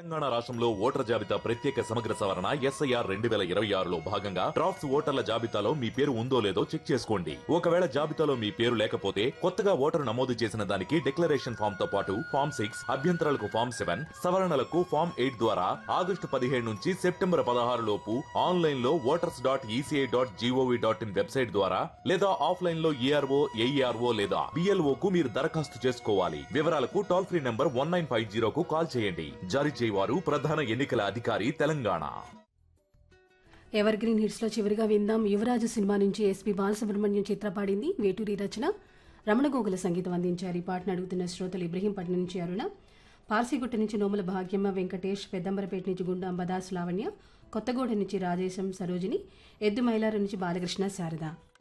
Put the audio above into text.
తెలంగాణ రాష్ట్రంలో ఓటర్ జాబితా ప్రత్యేక సమగ్ర సవరణ ఎస్ఐఆర్ రెండు వేల ఇరవై ఆరులో భాగంగా డ్రాఫ్ట్స్ ఓటర్ల జాబితాలో మీ పేరు ఉందో లేదో చెక్ చేసుకోండి ఒకవేళ జాబితాలో మీ పేరు లేకపోతే కొత్తగా ఓటరు నమోదు చేసిన దానికి డిక్లరేషన్ ఫామ్ తో పాటు ఫామ్ సిక్స్ అభ్యంతరాలకు ఫామ్ సెవెన్ సవరణలకు ఫామ్ ఎయిట్ ద్వారా ఆగస్టు పదిహేడు నుంచి సెప్టెంబర్ పదహారు లోపు ఆన్లైన్ లో voters dot ECI dot GOV dot in website ద్వారా లేదా ఆఫ్లైన్ లో ఏఆర్ఓ ఏఈఆర్ఓ లేదా బిఎల్ఓ కు మీరు దరఖాస్తు చేసుకోవాలి వివరాలకు toll free number one nine five జీరోకు కాల్ చేయండి జారీ చేయవారు ప్రధాన ఎన్నికల అధికారి తెలంగాణ ఎవర్ గ్రీన్ హిట్స్ లో చివరిగా విందాం యువరాజు సినిమా నుంచి ఎస్పి బాలసుబ్రహ్మణ్యం చిత్ర పాడింది వేటూరి రచన రమణ గోగుల సంగీతం అందించారు ఈ పాటను అడుగుతున్న శ్రోతలు ఇబ్రహీంపట్నం నుంచి అరుణ పార్సీగుట్ట నుంచి నోముల భాగ్యమ్మ వెంకటేష్ పెద్దంబరపేట నుంచి గుండాంబ దాస్ లావణ్య కొత్తగూడ నుంచి రాజేశం సరోజిని ఎద్దు మైలారం నుంచి బాలకృష్ణ శారద